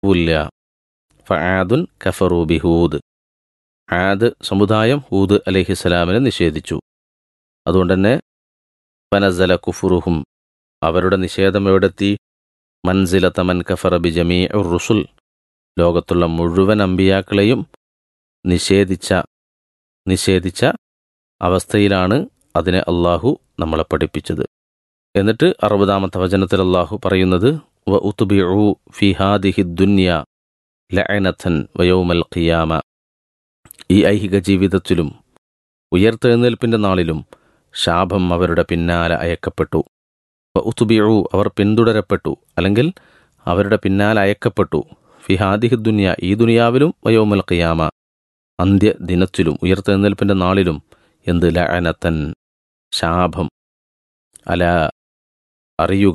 ഇല്ല ഫആദുൻ കഫറു ബിഹൂദ് ആദ് സമുദായം ഹൂദ് അലഹിസ്സലാമിനെ നിഷേധിച്ചു അതുകൊണ്ട് തന്നെ ഫനസല കുഫുറുഹും അവരുടെ നിഷേധം എവിടെത്തി മൻസിലത്ത മൻ കഫറ ബി ജമീ റുസുൽ ലോകത്തുള്ള മുഴുവൻ അമ്പിയാക്കളെയും നിഷേധിച്ച നിഷേധിച്ച അവസ്ഥയിലാണ് അതിനെ അള്ളാഹു നമ്മളെ പഠിപ്പിച്ചത് എന്നിട്ട് അറുപതാമത്തെ വചനത്തിൽ അള്ളാഹു പറയുന്നത് വ ഉത്തുബിഉ ഫി ഹാദിഹി ദുന്യ ലഅനഥൻ വയൗമൽ ഖിയാമ ഈ ഐഹിക ജീവിതത്തിലും ഉയർത്തെഴുന്നേൽപ്പിന്റെ നാളിലും ശാപം അവരുടെ പിന്നാലെ അയക്കപ്പെട്ടു വ ഉത്തുബിഉ അവർ പിന്തുടരപ്പെട്ടു അല്ലെങ്കിൽ അവരുടെ പിന്നാലെ അയക്കപ്പെട്ടു ഫി ഹാദിഹി ദുന്യ ഈ ദുനിയാവിലും വയോമൽ ഖിയാമ അന്ത്യ ദിനത്തിലും ഉയർത്തെഴുന്നേൽപ്പിന്റെ നാളിലും എന്ത് ലഅനത്തൻ ശാപം അല അറിയുക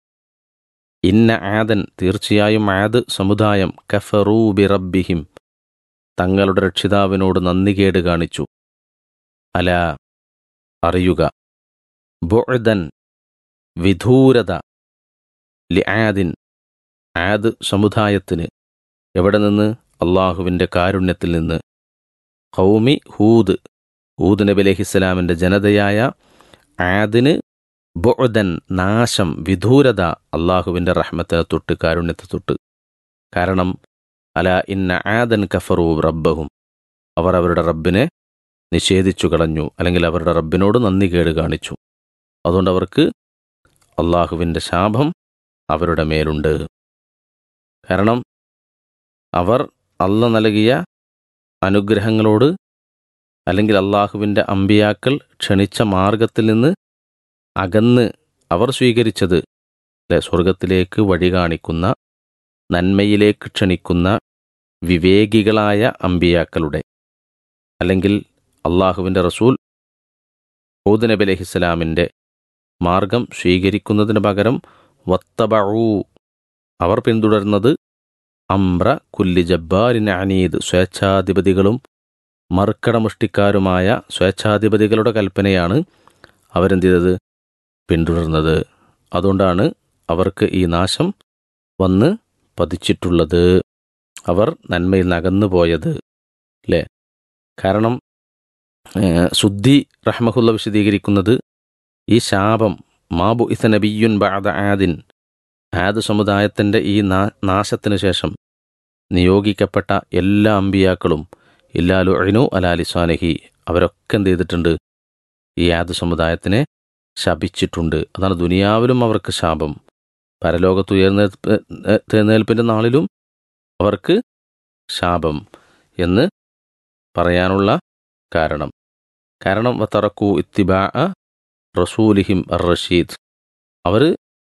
ഇന്ന ആദൻ തീർച്ചയായും ആദ് സമുദായം കഫറൂ ബിറബ്ബിഹിം തങ്ങളുടെ രക്ഷിതാവിനോട് നന്ദികേട് കാണിച്ചു അല അറിയുക ബുഅദൻ വിധൂരത ലിആദിൻ ആദ് സമുദായത്തിന് എവിടെ നിന്ന് അള്ളാഹുവിൻ്റെ കാരുണ്യത്തിൽ നിന്ന് ഹൗമി ഹൂദ് ഹൂദ് നബി അലഹിസ്സലാമിൻ്റെ ജനതയായ ആദിന് ബുഅദൻ നാശം വിധൂരത അള്ളാഹുവിൻ്റെ റഹ്മത്തിനെ തൊട്ട് കാരുണ്യത്തെ തൊട്ട് കാരണം അല ഇന്ന ആദൻ കഫറു റബ്ബഹും അവർ അവരുടെ റബ്ബിനെ നിഷേധിച്ചു കളഞ്ഞു അല്ലെങ്കിൽ അവരുടെ റബ്ബിനോട് നന്ദി കേട് കാണിച്ചു അതുകൊണ്ട് അവർക്ക് അള്ളാഹുവിൻ്റെ ശാപം അവരുടെ മേലുണ്ട് കാരണം അവർ അല്ല നൽകിയ അനുഗ്രഹങ്ങളോട് അല്ലെങ്കിൽ അള്ളാഹുവിൻ്റെ അമ്പിയാക്കൾ ക്ഷണിച്ച മാർഗത്തിൽ നിന്ന് അകന്ന് അവർ സ്വീകരിച്ചത് അല്ലെ സ്വർഗത്തിലേക്ക് വഴി കാണിക്കുന്ന നന്മയിലേക്ക് ക്ഷണിക്കുന്ന വിവേകികളായ അമ്പിയാക്കളുടെ അല്ലെങ്കിൽ അള്ളാഹുവിൻ്റെ റസൂൽ ഹൂദ് നബി അലഹിസ്സലാമിൻ്റെ മാർഗം സ്വീകരിക്കുന്നതിന് പകരം വത്തബഊ അവർ പിന്തുടർന്നത് അംറ കുല്ലി ജബ്ബാരിൻ അനീദ് സ്വേച്ഛാധിപതികളും മർക്കടമുഷ്ടിക്കാരുമായ സ്വേച്ഛാധിപതികളുടെ കൽപ്പനയാണ് അവരെന്ത് ചെയ്തത് പിന്തുടർന്നത് അതുകൊണ്ടാണ് അവർക്ക് ഈ നാശം വന്ന് പതിച്ചിട്ടുള്ളത് അവർ നന്മയിൽ നകന്നു പോയത് അല്ലേ കാരണം സുദ്ധി റഹ്മഹുല്ല വിശദീകരിക്കുന്നത് ഈ ശാപം മാബു ഇസ നബിയുൻ ബാദ ആദിൻ ആദ് സമുദായത്തിൻ്റെ ഈ നാശത്തിനു ശേഷം നിയോഗിക്കപ്പെട്ട എല്ലാ അമ്പിയാക്കളും ഇല്ലാലു അഴിനു അലാലിസ്വാനഹി അവരൊക്കെ എന്ത് ചെയ്തിട്ടുണ്ട് ഈ ആദ് സമുദായത്തിനെ ശപിച്ചിട്ടുണ്ട് അതാണ് ദുനിയാവിലും അവർക്ക് ശാപം പരലോകത്ത് ഉയർന്നേൽപ്പിൻ്റെ നാളിലും അവർക്ക് ശാപം എന്ന് പറയാനുള്ള കാരണം കാരണം വത്തറക്കു ഇത്തിബാ റസൂലിഹിം അർ റഷീദ് അവർ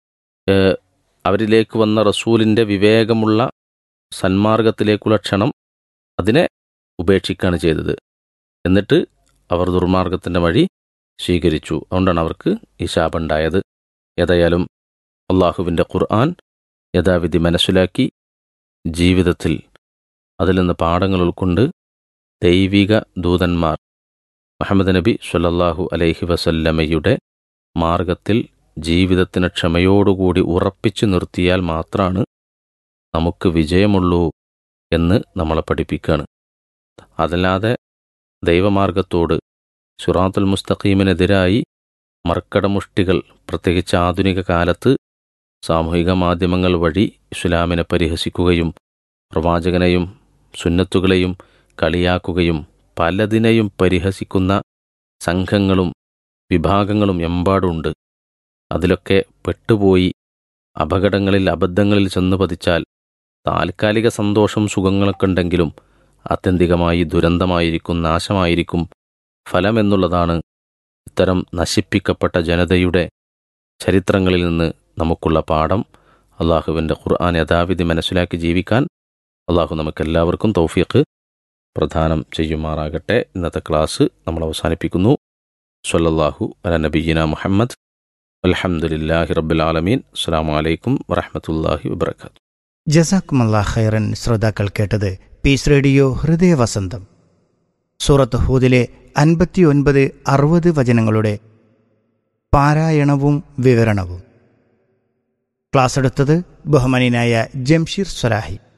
അവരിലേക്ക് വന്ന റസൂലിൻ്റെ വിവേകമുള്ള സന്മാർഗത്തിലേക്കുള്ള ക്ഷണം അതിനെ ഉപേക്ഷിക്കുകയാണ് ചെയ്തത് എന്നിട്ട് അവർ ദുർമാർഗത്തിൻ്റെ വഴി സ്വീകരിച്ചു അതുകൊണ്ടാണ് അവർക്ക് ഈ ശാപമുണ്ടായത് ഏതായാലും അള്ളാഹുവിൻ്റെ ഖുർആൻ യഥാവിധി മനസ്സിലാക്കി ജീവിതത്തിൽ അതിൽ നിന്ന് പാഠങ്ങൾ ഉൾക്കൊണ്ട് ദൈവിക ദൂതന്മാർ മുഹമ്മദ് നബി സല്ലല്ലാഹു അലൈഹി വസല്ലമയുടെ മാർഗത്തിൽ ജീവിതത്തിന് ക്ഷമയോടുകൂടി ഉറപ്പിച്ചു നിർത്തിയാൽ മാത്രമാണ് നമുക്ക് വിജയമുള്ളൂ എന്ന് നമ്മളെ പഠിപ്പിക്കുകയാണ് അതല്ലാതെ ദൈവമാർഗത്തോട് സുറാത്തുൽ മുസ്തഖീമിനെതിരായി മർക്കടമുഷ്ടികൾ പ്രത്യേകിച്ച് ആധുനിക കാലത്ത് സാമൂഹിക മാധ്യമങ്ങൾ വഴി ഇസ്ലാമിനെ പരിഹസിക്കുകയും പ്രവാചകനെയും സുന്നത്തുകളെയും കളിയാക്കുകയും പലതിനെയും പരിഹസിക്കുന്ന സംഘങ്ങളും വിഭാഗങ്ങളും എമ്പാടുണ്ട് അതിലൊക്കെ പെട്ടുപോയി അപകടങ്ങളിൽ അബദ്ധങ്ങളിൽ ചെന്ന് പതിച്ചാൽ താൽക്കാലിക സന്തോഷം സുഖങ്ങളൊക്കെ ഉണ്ടെങ്കിലും ആത്യന്തികമായി ദുരന്തമായിരിക്കും നാശമായിരിക്കും ഫലമെന്നുള്ളതാണ് ഇത്തരം നശിപ്പിക്കപ്പെട്ട ജനതയുടെ ചരിത്രങ്ങളിൽ നിന്ന് നമുക്കുള്ള പാഠം അള്ളാഹുവിൻ്റെ ഖുർആൻ യഥാവിധി മനസ്സിലാക്കി ജീവിക്കാൻ അള്ളാഹു നമുക്കെല്ലാവർക്കും തൗഫീഖ് പ്രദാനം ചെയ്യുമാറാകട്ടെ ഇന്നത്തെ ക്ലാസ് നമ്മൾ അവസാനിപ്പിക്കുന്നു സല്ലല്ലാഹു അല നബീന മുഹമ്മദ് അൽഹംദുലില്ലാഹി റബ്ബിൽ ആലമീൻ അസ്സാം വലൈക്കും വറഹമത്തല്ലാഹി വബർക്കാത്തു ജസാക്കുമല്ലാ ഖൈറൻ ശ്രോതാക്കൾ കേട്ടത് പീസ് റേഡിയോ ഹൃദയവസന്തം സൂറത്ത് ഹൂദിലെ അൻപത്തിയൊൻപത് അറുപത് വചനങ്ങളുടെ പാരായണവും വിവരണവും ക്ലാസ് എടുത്തത് ബഹുമാനിനായ ജംഷീർ സ്വലാഹി